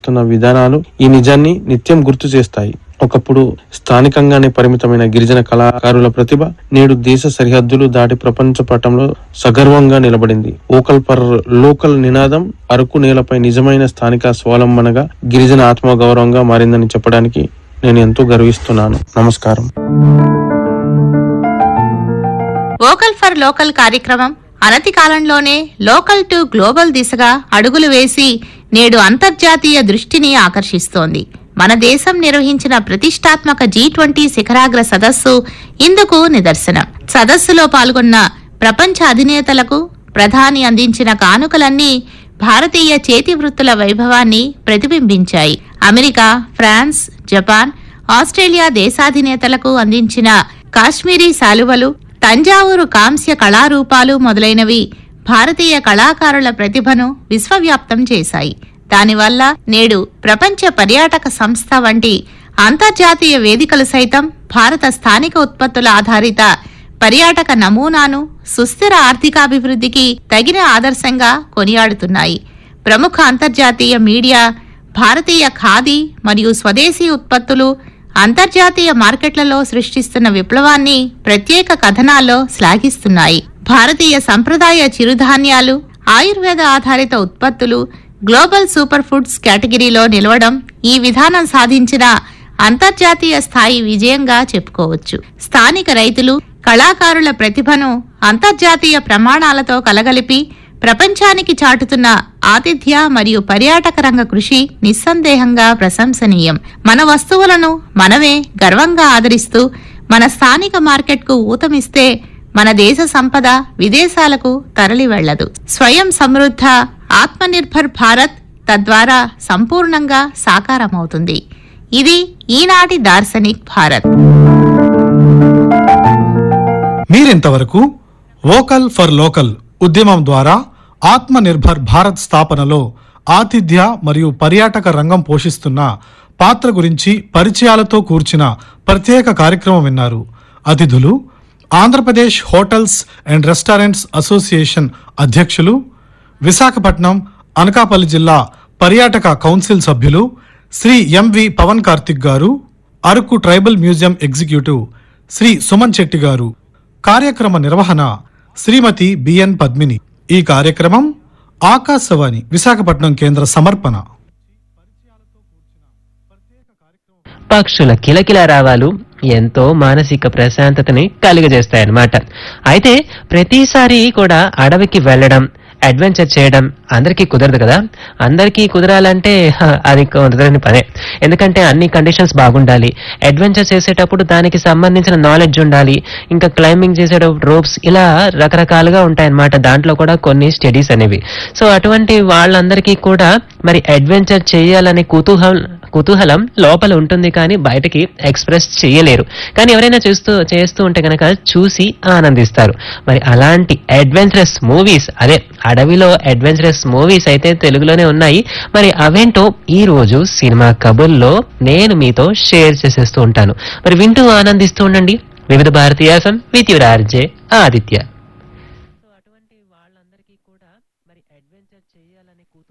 చేస్తున్న విధానాలు ఈ నిజాన్ని నిత్యం గుర్తు చేస్తాయి ఒకప్పుడు స్థానికంగానే పరిమితమైన గిరిజన కళాకారుల ప్రతిభ నేడు దేశ సరిహద్దులు దాటి ప్రపంచ పటంలో సగర్వంగా నిలబడింది ఓకల్ పర్ లోకల్ నినాదం అరకు నేలపై నిజమైన స్థానిక స్వావలంబనగా గిరిజన ఆత్మగౌరవంగా మారిందని చెప్పడానికి నేను ఎంతో గర్విస్తున్నాను నమస్కారం వోకల్ ఫర్ లోకల్ కార్యక్రమం అనతి కాలంలోనే లోకల్ టు గ్లోబల్ దిశగా అడుగులు వేసి నేడు అంతర్జాతీయ దృష్టిని ఆకర్షిస్తోంది మన దేశం నిర్వహించిన ప్రతిష్టాత్మక జీ ట్వంటీ శిఖరాగ్ర సదస్సు ఇందుకు నిదర్శనం సదస్సులో పాల్గొన్న ప్రపంచ అధినేతలకు ప్రధాని అందించిన కానుకలన్నీ భారతీయ చేతి వృత్తుల వైభవాన్ని ప్రతిబింబించాయి అమెరికా ఫ్రాన్స్ జపాన్ ఆస్ట్రేలియా దేశాధినేతలకు అందించిన కాశ్మీరీ శాలువలు తంజావూరు కాంస్య కళారూపాలు మొదలైనవి భారతీయ కళాకారుల ప్రతిభను విశ్వవ్యాప్తం చేశాయి దానివల్ల నేడు ప్రపంచ పర్యాటక సంస్థ వంటి అంతర్జాతీయ వేదికలు సైతం భారత స్థానిక ఉత్పత్తుల ఆధారిత పర్యాటక నమూనాను సుస్థిర ఆర్థికాభివృద్ధికి తగిన ఆదర్శంగా కొనియాడుతున్నాయి ప్రముఖ అంతర్జాతీయ మీడియా భారతీయ ఖాదీ మరియు స్వదేశీ ఉత్పత్తులు అంతర్జాతీయ మార్కెట్లలో సృష్టిస్తున్న విప్లవాన్ని ప్రత్యేక కథనాల్లో శ్లాఘిస్తున్నాయి భారతీయ సంప్రదాయ చిరుధాన్యాలు ఆయుర్వేద ఆధారిత ఉత్పత్తులు గ్లోబల్ సూపర్ ఫుడ్స్ కేటగిరీలో నిలవడం ఈ విధానం సాధించిన అంతర్జాతీయ స్థాయి విజయంగా చెప్పుకోవచ్చు స్థానిక రైతులు కళాకారుల ప్రతిభను అంతర్జాతీయ ప్రమాణాలతో కలగలిపి ప్రపంచానికి చాటుతున్న ఆతిథ్య మరియు పర్యాటక రంగ కృషి నిస్సందేహంగా ప్రశంసనీయం మన వస్తువులను మనమే గర్వంగా ఆదరిస్తూ మన స్థానిక మార్కెట్కు ఊతమిస్తే మన దేశ సంపద విదేశాలకు తరలి వెళ్లదు స్వయం సమృద్ధ ఆత్మనిర్భర్ భారత్ తద్వారా సంపూర్ణంగా సాకారమవుతుంది ఇది ఈనాటి దార్శనిక్ భారత్ మీరింతవరకు వోకల్ ఫర్ లోకల్ ఉద్యమం ద్వారా ఆత్మ నిర్భర్ భారత్ స్థాపనలో ఆతిథ్య మరియు పర్యాటక రంగం పోషిస్తున్న పాత్ర గురించి పరిచయాలతో కూర్చిన ప్రత్యేక కార్యక్రమం విన్నారు అతిథులు Andhra Pradesh hotels and restaurants association అధ్యక్షులు విశాఖపట్నం అనకాపల్లి జిల్లా పర్యాటక కౌన్సిల్ సభ్యులు శ్రీ ఎంవి పవన్ కార్తిక్ గారు Araku tribal museum executive Shri Suman Shetty గారు కార్యక్రమ నిర్వహణ శ్రీమతి బిఎన్ పద్మిని ఈ కార్యక్రమం ఆకాశవాణి విశాఖపట్నం కేంద్ర సమర్పణ పక్షుల కిలకిల రావాలు ఎంతో మానసిక ప్రశాంతతని కలుగజేస్తాయన్నమాట అయితే ప్రతిసారి కూడా అడవికి వెళ్ళడం అడ్వెంచర్ చేయడం అందరికీ కుదరదు కదా అందరికీ కుదరాలంటే హ, అది కుదరని పనే ఎందుకంటే అన్ని కండిషన్స్ బాగుండాలి అడ్వెంచర్ చేసేటప్పుడు దానికి సంబంధించిన నాలెడ్జ్ ఉండాలి ఇంకా క్లైంబింగ్ చేసేటప్పుడు రోప్స్ ఇలా రకరకాలుగా ఉంటాయన్నమాట దాంట్లో కూడా కొన్ని స్టడీస్ అనేవి సో అటువంటి వాళ్ళందరికీ కూడా మరి అడ్వెంచర్ చేయాలనే కుతూహలం కుతూహలం లోపల ఉంటుంది కానీ బయటకి ఎక్స్ప్రెస్ చేయలేరు కానీ ఎవరైనా చేస్తూ చేస్తూ ఉంటే కనుక చూసి ఆనందిస్తారు మరి అలాంటి అడ్వెంచరస్ మూవీస్ అదే అడవిలో అడ్వెంచరస్ మూవీస్ అయితే తెలుగులోనే ఉన్నాయి మరి అవేంటో ఈ రోజు సినిమా కబుర్లో నేను మీతో షేర్ చేసేస్తూ ఉంటాను మరి వింటూ ఆనందిస్తూ ఉండండి వివిధ భారతీయ FM with your RJ Aditya